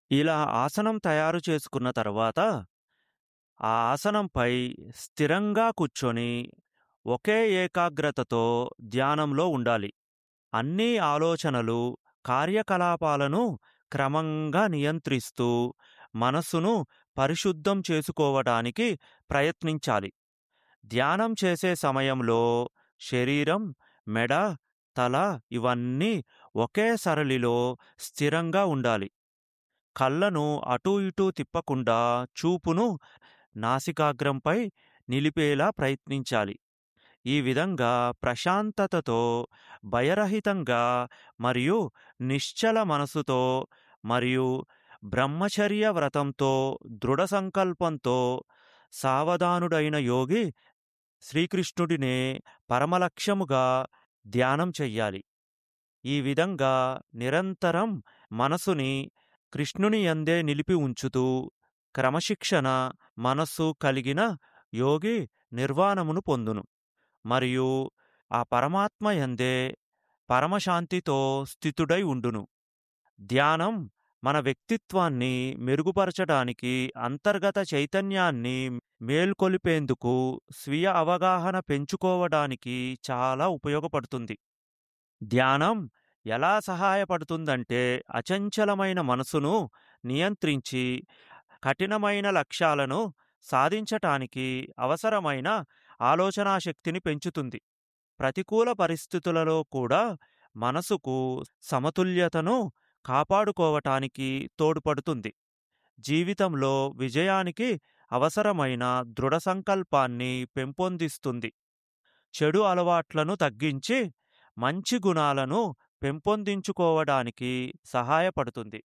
ఇలా ఆసనం తయారు చేసుకున్న తర్వాత, ఆ ఆసనంపై స్థిరంగా కూర్చొని, ఒకే ఏకాగ్రతతో ధ్యానంలో ఉండాలి. అన్ని ఆలోచనలు, కార్యకలాపాలను క్రమంగా నియంత్రిస్తూ, మనస్సును పరిశుద్ధం చేసుకోవడానికి ప్రయత్నించాలి. ధ్యానం చేసే సమయంలో శరీరం, మెడ, తల ఇవన్నీ ఒకే సరళిలో స్థిరంగా ఉండాలి. కళ్ళను అటూ ఇటూ తిప్పకుండా చూపును నాసికాగ్రంపై నిలిపేలా ప్రయత్నించాలి. ఈ విధంగా ప్రశాంతతతో, భయరహితంగా మరియు నిశ్చల మనసుతో మరియు బ్రహ్మచర్య వ్రతంతో, దృఢ సంకల్పంతో సావధానుడైన యోగి శ్రీకృష్ణుడినే పరమలక్ష్యముగా ధ్యానం చెయ్యాలి. ఈ విధంగా నిరంతరం మనసుని కృష్ణుని యందే నిలిపి ఉంచుతూ, క్రమశిక్షణ మనస్సు కలిగిన యోగి నిర్వాణమును పొందును. మరియు ఆ పరమాత్మ యందే పరమశాంతితో స్థితుడై ఉండును. ధ్యానం మన వ్యక్తిత్వాన్ని మెరుగుపరచడానికి, అంతర్గత చైతన్యాన్ని మేల్కొలిపేందుకు, స్వీయ అవగాహన పెంచుకోవడానికి చాలా ఉపయోగపడుతుంది. ధ్యానం ఎలా సహాయపడుతుందంటే, అచంచలమైన మనసును నియంత్రించి, కఠినమైన లక్ష్యాలను సాధించటానికి అవసరమైన ఆలోచనాశక్తిని పెంచుతుంది. ప్రతికూల పరిస్థితులలో కూడా మనసుకు సమతుల్యతను కాపాడుకోవటానికి తోడ్పడుతుంది. జీవితంలో విజయానికి అవసరమైన దృఢ సంకల్పాన్ని పెంపొందిస్తుంది. చెడు అలవాట్లను తగ్గించి, మంచి గుణాలను పెంపొందించుకోవడానికి సహాయపడుతుంది.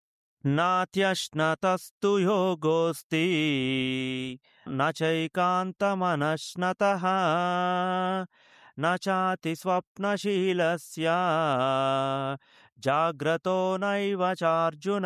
నాత్యశ్నతస్తు యోగోస్తి నచైకాంతమనశ్నతః నచాతి స్వప్నశీలస్య జాగ్రతో నైవ చార్జున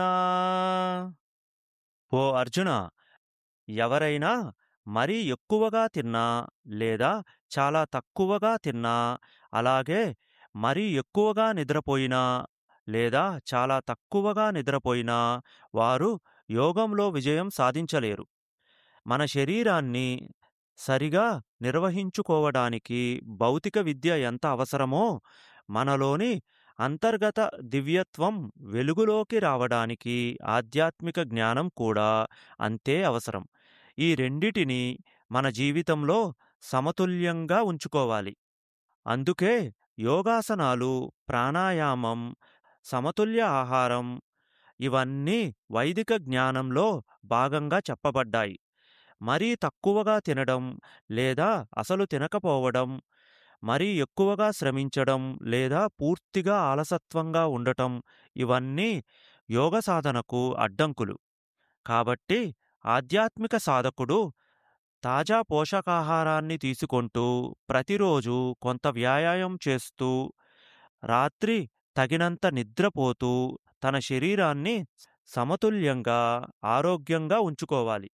ఓ అర్జున ఎవరైనా మరీ ఎక్కువగా తిన్నా లేదా చాలా తక్కువగా తిన్నా అలాగే మరీ ఎక్కువగా నిద్రపోయినా లేదా చాలా తక్కువగా నిద్రపోయినా వారు యోగంలో విజయం సాధించలేరు. మన శరీరాన్ని సరిగా నిర్వహించుకోవడానికి భౌతిక విద్య ఎంత అవసరమో, మనలోని అంతర్గత దివ్యత్వం వెలుగులోకి రావడానికి ఆధ్యాత్మిక జ్ఞానం కూడా అంతే అవసరం. ఈ రెండిటిని మన జీవితంలో సమతుల్యంగా ఉంచుకోవాలి. అందుకే యోగాసనాలు, ప్రాణాయామం, సమతుల్య ఆహారం ఇవన్నీ వైదిక జ్ఞానంలో భాగంగా చెప్పబడ్డాయి. మరీ తక్కువగా తినడం లేదా అసలు తినకపోవడం, మరీ ఎక్కువగా శ్రమించడం లేదా పూర్తిగా అలసత్వంగా ఉండటం ఇవన్నీ యోగ సాధనకు అడ్డంకులు. కాబట్టి ఆధ్యాత్మిక సాధకుడు తాజా పోషకాహారాన్ని తీసుకొంటూ, ప్రతిరోజూ కొంత వ్యాయామం చేస్తూ, రాత్రి తగినంత నిద్రపోతూ తన శరీరాన్ని సమతుల్యంగా, ఆరోగ్యంగా ఉంచుకోవాలి.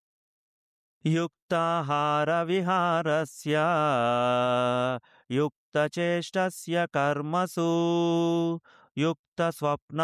యుక్తాహార విహారస్య యుక్తచేష్టస్య కర్మసు యుక్త స్వప్న